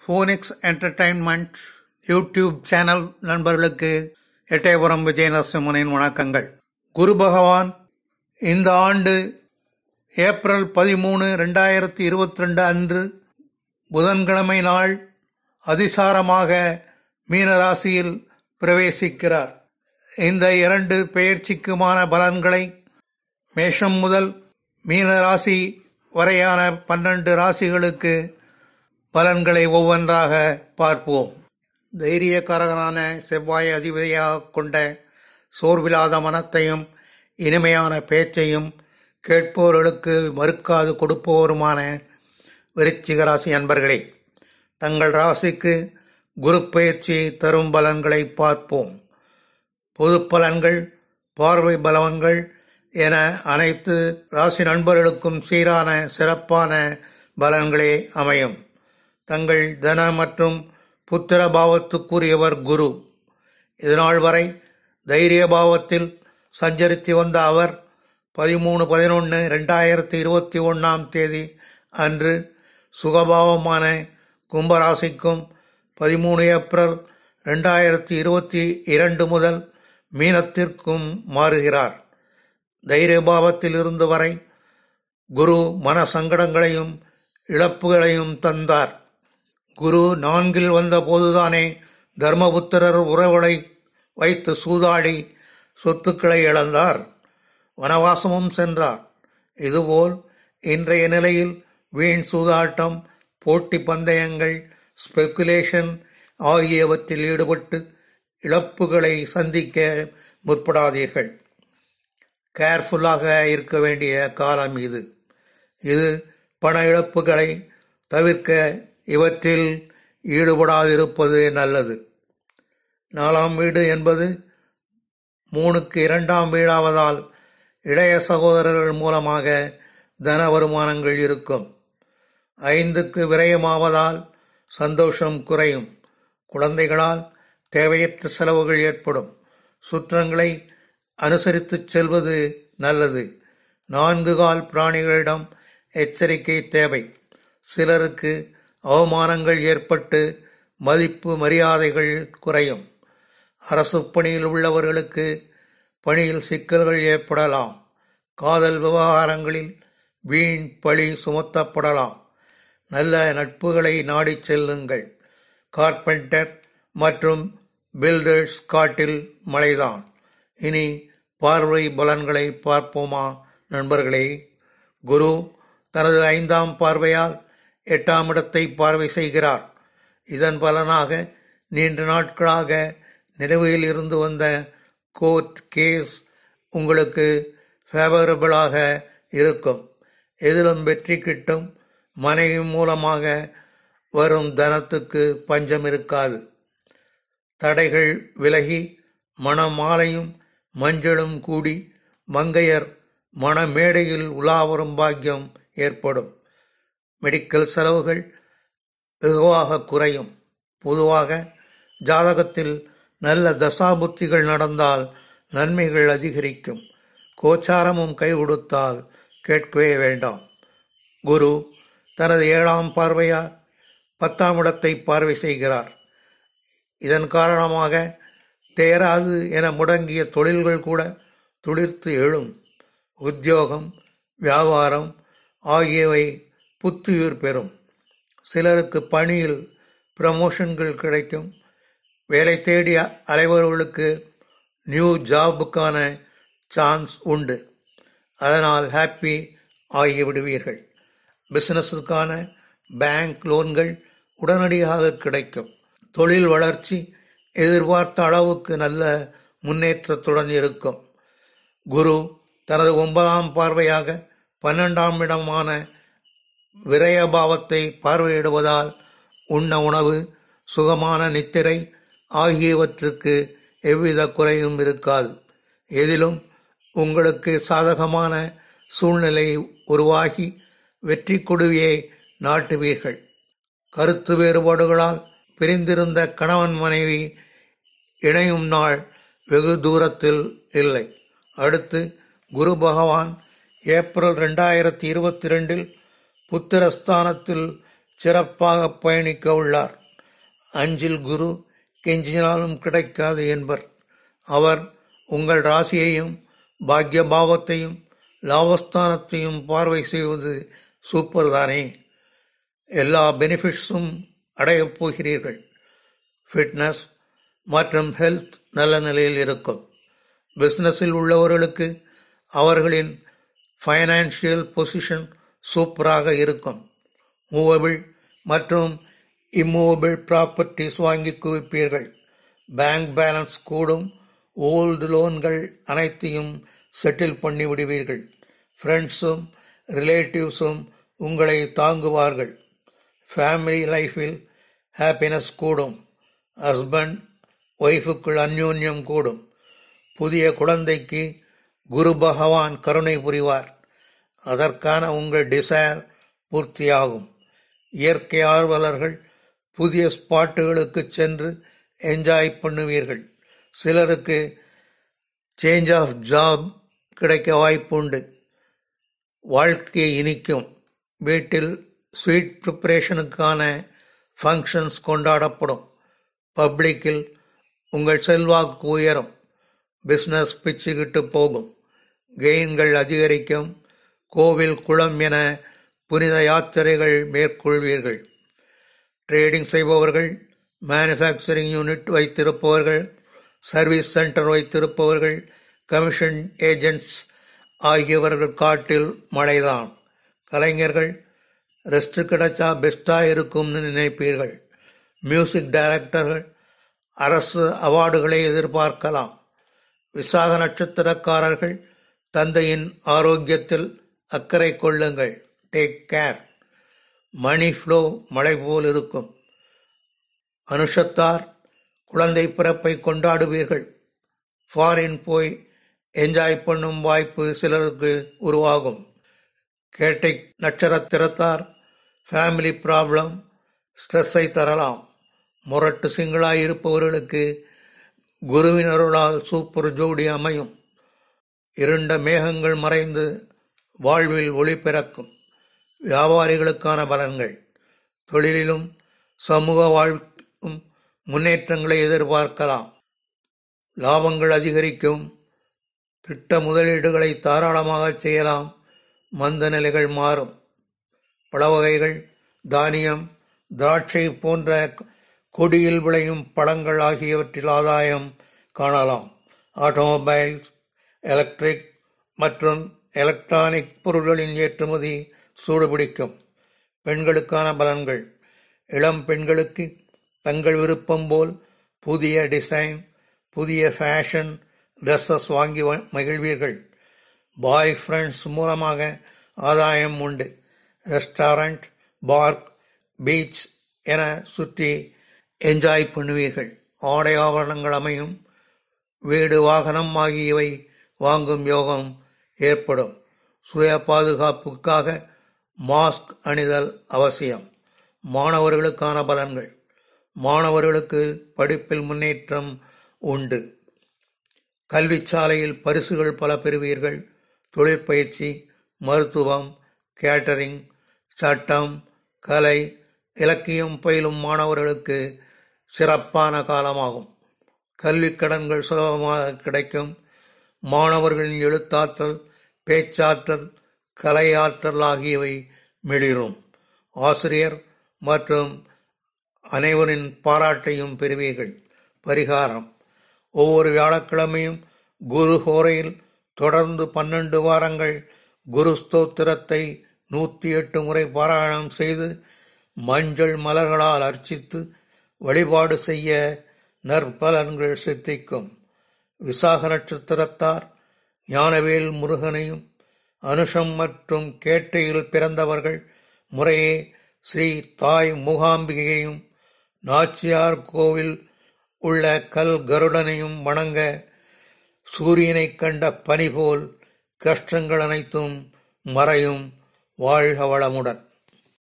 Phoenix entertainment YouTube channel நண்பர்களுக்கு எட்டயபுரம் விஜய நரசிம்மனின் வணக்கங்கள் குரு பகவான் இந்த ஆண்டு ஏப்ரல் பதிமூணு ரெண்டாயிரத்தி இருபத்தி ரெண்டு அன்று புதன்கிழமை நாள் அதிசாரமாக மீனராசியில் பிரவேசிக்கிறார் இந்த இரண்டு பெயர்ச்சிக்குமான பலன்களை மேஷம் முதல் மீனராசி வரையான பன்னெண்டு ராசிகளுக்கு பலன்களை ஒவ்வொன்றாக பார்ப்போம் தைரியக்காரகனான செவ்வாய் அதிபதியாக கொண்ட சோர்வில்லாத மனத்தையும் இனிமையான பேச்சையும் கேட்பவர்களுக்கு மறுக்காது கொடுப்பவருமான விருச்சிக ராசி அன்பர்களே தங்கள் ராசிக்கு குரு பயிற்சி தரும் பலன்களை பார்ப்போம் பொது பலன்கள் பார்வை பலவன்கள் என அனைத்து ராசி நண்பர்களுக்கும் சீரான சிறப்பான பலன்களே அமையும் தங்கள் தன மற்றும் புத்திர பாவத்துக்குரியவர் குரு இதனால் வரை தைரிய பாவத்தில் சஞ்சரித்து வந்த அவர் பதிமூணு பதினொன்று ரெண்டாயிரத்தி இருபத்தி ஒன்றாம் தேதி அன்று சுகபாவமான கும்பராசிக்கும் பதிமூணு ஏப்ரல் ரெண்டாயிரத்தி இருபத்தி இரண்டு முதல் மீனத்திற்கும் மாறுகிறார் தைரியபாவத்தில் இருந்து வரை குரு மன சங்கடங்களையும் இழப்புகளையும் தந்தார் குரு நான்கில் வந்த போதுதானே தர்மபுத்திரர் உறவுகளை வைத்து சூதாடி சொத்துக்களை இழந்தார் வனவாசமும் சென்றார் இதுபோல் இன்றைய நிலையில் வீண் சூதாட்டம் போட்டி பந்தயங்கள் ஸ்பெக்குலேஷன் ஆகியவற்றில் ஈடுபட்டு இழப்புகளை சந்திக்க முற்படாதீர்கள் கேர்ஃபுல்லாக இருக்க வேண்டிய காலம் இது இது பண இழப்புகளை தவிர்க்க இவற்றில் ஈடுபடாதிருப்பது நல்லது நாலாம் வீடு என்பது மூணுக்கு இரண்டாம் வீடாவதால் இளைய சகோதரர்கள் மூலமாக தன வருமானங்கள் இருக்கும் ஐந்துக்கு விரயமாவதால் சந்தோஷம் குறையும் குழந்தைகளால் தேவையற்ற செலவுகள் ஏற்படும் சுற்றங்களை அனுசரித்துச் செல்வது நல்லது நான்கு கால் பிராணிகளிடம் எச்சரிக்கை தேவை சிலருக்கு அவமானங்கள் ஏற்பட்டு மதிப்பு மரியாதைகள் குறையும் அரசு பணியில் உள்ளவர்களுக்கு பணியில் சிக்கல்கள் ஏற்படலாம் காதல் விவகாரங்களில் வீண் பழி சுமத்தப்படலாம் நல்ல நட்புகளை நாடிச் செல்லுங்கள் கார்பெண்டர் மற்றும் பில்டர்ஸ் காட்டில் மழைதான் இனி பார்வை பலன்களை பார்ப்போமா நண்பர்களே குரு தனது ஐந்தாம் பார்வையால் எட்டாம் இடத்தை பார்வை செய்கிறார் இதன் பலனாக நீண்ட நாட்களாக நிலுவையில் இருந்து வந்த கோர்ட் கேஸ் உங்களுக்கு ஃபேவரபிளாக இருக்கும் எதிலும் வெற்றி கிட்டும் மனைவி மூலமாக வரும் தனத்துக்கு பஞ்சம் இருக்காது தடைகள் விலகி மணமாலையும் மஞ்சளும் கூடி மங்கையர் மணமேடையில் உலாவரும் பாக்கியம் ஏற்படும் மெடிக்கல் செலவுகள் வெகுவாக குறையும் பொதுவாக ஜாதகத்தில் நல்ல தசாபுத்திகள் நடந்தால் நன்மைகள் அதிகரிக்கும் கோச்சாரமும் கை கொடுத்தால் கேட்கவே வேண்டாம் குரு தனது ஏழாம் பார்வையால் பத்தாம் இடத்தை பார்வை செய்கிறார் இதன் காரணமாக தேராது என முடங்கிய தொழில்கள் கூட துளிர்த்து எழும் உத்தியோகம் வியாபாரம் ஆகியவை புத்துயிர் பெறும் சிலருக்கு பணியில் ப்ரமோஷன்கள் கிடைக்கும் வேலை தேடி அலைவர்களுக்கு நியூ ஜாபுக்கான சான்ஸ் உண்டு அதனால் ஹாப்பி ஆகிவிடுவீர்கள் பிசினஸுக்கான பேங்க் லோன்கள் உடனடியாக கிடைக்கும் தொழில் வளர்ச்சி எதிர்பார்த்த அளவுக்கு நல்ல முன்னேற்றத்துடன் இருக்கும் குரு தனது ஒன்பதாம் பார்வையாக பன்னெண்டாம் இடமான விரயபாவத்தை பார்வையிடுவதால் உண்ண உணவு சுகமான நித்திரை ஆகியவற்றுக்கு எவ்வித குறையும் இருக்காது எதிலும் உங்களுக்கு சாதகமான சூழ்நிலை உருவாகி வெற்றி கொடுவியை நாட்டுவீர்கள் கருத்து வேறுபாடுகளால் பிரிந்திருந்த கணவன் மனைவி இணையும் நாள் வெகு தூரத்தில் இல்லை அடுத்து குரு பகவான் ஏப்ரல் ரெண்டாயிரத்தி இருபத்தி ரெண்டில் புத்திரஸ்தானத்தில் சிறப்பாக பயணிக்க உள்ளார் அஞ்சில் குரு கெஞ்சினாலும் கிடைக்காது என்பர் அவர் உங்கள் ராசியையும் பாக்ய பாவத்தையும் லாபஸ்தானத்தையும் பார்வை செய்வது சூப்பர் தானே எல்லா பெனிஃபிட்ஸும் அடையப் போகிறீர்கள் ஃபிட்னஸ் மற்றும் ஹெல்த் நல்ல நிலையில் இருக்கும் பிஸ்னஸில் உள்ளவர்களுக்கு அவர்களின் ஃபைனான்சியல் பொசிஷன் சூப்பராக இருக்கும் மூவபிள் மற்றும் இம்மூவபிள் ப்ராப்பர்ட்டிஸ் வாங்கி குவிப்பீர்கள் பேங்க் பேலன்ஸ் கூடும் ஓல்டு லோன்கள் அனைத்தையும் செட்டில் பண்ணி விடுவீர்கள் ஃப்ரெண்ட்ஸும் ரிலேட்டிவ்ஸும் உங்களை தாங்குவார்கள் ஃபேமிலி லைஃபில் ஹாப்பினஸ் கூடும் ஹஸ்பண்ட் ஒய்ஃபுக்குள் அந்யோன்யம் கூடும் புதிய குழந்தைக்கு குரு பகவான் கருணை புரிவார் அதற்கான உங்கள் டிசைர் பூர்த்தியாகும் இயற்கை ஆர்வலர்கள் புதிய ஸ்பாட்டுகளுக்கு சென்று என்ஜாய் பண்ணுவீர்கள் சிலருக்கு சேஞ்ச் ஆஃப் ஜாப் கிடைக்க வாய்ப்புண்டு வாழ்க்கையை இனிக்கும் வீட்டில் ஸ்வீட் ப்ரிப்பரேஷனுக்கான ஃபங்க்ஷன்ஸ் கொண்டாடப்படும் பப்ளிக்கில் உங்கள் செல்வாக்கு உயரும் பிஸ்னஸ் பிச்சுக்கிட்டு போகும் கெயின்கள் அதிகரிக்கும் கோவில் குளம் என புனித யாத்திரைகள் மேற்கொள்வீர்கள் ட்ரேடிங் செய்பவர்கள் மேனுஃபேக்சரிங் யூனிட் வைத்திருப்பவர்கள் சர்வீஸ் சென்டர் வைத்திருப்பவர்கள் கமிஷன் ஏஜென்ட்ஸ் ஆகியவர்கள் காட்டில் மழைதான் கலைஞர்கள் ரெஸ்ட் கிடைச்சா பெஸ்டா இருக்கும்னு நினைப்பீர்கள் மியூசிக் டைரக்டர்கள் அரசு அவார்டுகளை எதிர்பார்க்கலாம் விசாக நட்சத்திரக்காரர்கள் தந்தையின் ஆரோக்கியத்தில் அக்கறை கொள்ளுங்கள் டேக் கேர் மணி ஃப்ளோ மழை போல் இருக்கும் அனுஷத்தார் குழந்தை பிறப்பை கொண்டாடுவீர்கள் ஃபாரின் போய் என்ஜாய் பண்ணும் வாய்ப்பு சிலருக்கு உருவாகும் கேட்டை நட்சத்திரத்தார் ஃபேமிலி ப்ராப்ளம் ஸ்ட்ரெஸ்ஸை தரலாம் முரட்டு சிங்களாய் இருப்பவர்களுக்கு குருவின் அருளால் சூப்பர் ஜோடி அமையும் இருண்ட மேகங்கள் மறைந்து வாழ்வில் ஒளி பிறக்கும் வியாபாரிகளுக்கான பலன்கள் தொழிலிலும் சமூக வாழ்க்கும் முன்னேற்றங்களை எதிர்பார்க்கலாம் லாபங்கள் அதிகரிக்கும் திட்ட முதலீடுகளை தாராளமாக செய்யலாம் மந்த நிலைகள் மாறும் பழ வகைகள் தானியம் திராட்சை போன்ற கொடியில் விளையும் பழங்கள் ஆகியவற்றில் ஆதாயம் காணலாம் ஆட்டோமொபைல்ஸ் எலக்ட்ரிக் மற்றும் எலக்ட்ரானிக் பொருட்களின் ஏற்றுமதி சூடுபிடிக்கும் பெண்களுக்கான பலன்கள் இளம் பெண்களுக்கு தங்கள் விருப்பம் போல் புதிய டிசைன் புதிய ஃபேஷன் ட்ரெஸ்ஸஸ் வாங்கி மகிழ்வீர்கள் பாய் ஃப்ரெண்ட்ஸ் மூலமாக ஆதாயம் உண்டு ரெஸ்டாரண்ட் பார்க் பீச் என சுற்றி என்ஜாய் பண்ணுவீர்கள் ஆடை ஆபரணங்கள் அமையும் வீடு வாகனம் ஆகியவை வாங்கும் யோகம் ஏற்படும் சுய பாதுகாப்புக்காக மாஸ்க் அணிதல் அவசியம் மாணவர்களுக்கான பலன்கள் மாணவர்களுக்கு படிப்பில் முன்னேற்றம் உண்டு கல்வி சாலையில் பரிசுகள் பல பெறுவீர்கள் தொழிற்பயிற்சி மருத்துவம் கேட்டரிங் சட்டம் கலை இலக்கியம் பயிலும் மாணவர்களுக்கு சிறப்பான காலமாகும் கல்வி கடன்கள் சுலபமாக கிடைக்கும் மாணவர்களின் எழுத்தாற்றல் பேச்சாற்றல் கலையாற்றல் ஆகியவை மிளிரும் ஆசிரியர் மற்றும் அனைவரின் பாராட்டையும் பெறுவீர்கள் பரிகாரம் ஒவ்வொரு வியாழக்கிழமையும் குரு ஹோரையில் தொடர்ந்து பன்னெண்டு வாரங்கள் குரு ஸ்தோத்திரத்தை நூற்றி எட்டு முறை பாராயணம் செய்து மஞ்சள் மலர்களால் அர்ச்சித்து வழிபாடு செய்ய நற்பலன்கள் சித்திக்கும் விசாக நட்சத்திரத்தார் ஞானவேல் முருகனையும் அனுஷம் மற்றும் கேட்டையில் பிறந்தவர்கள் முறையே ஸ்ரீ தாய் மூகாம்பிகையையும் நாச்சியார் கோவில் உள்ள கல் கருடனையும் வணங்க சூரியனைக் கண்ட பனி போல் கஷ்டங்கள் அனைத்தும் மறையும் வாழ்க வளமுடன்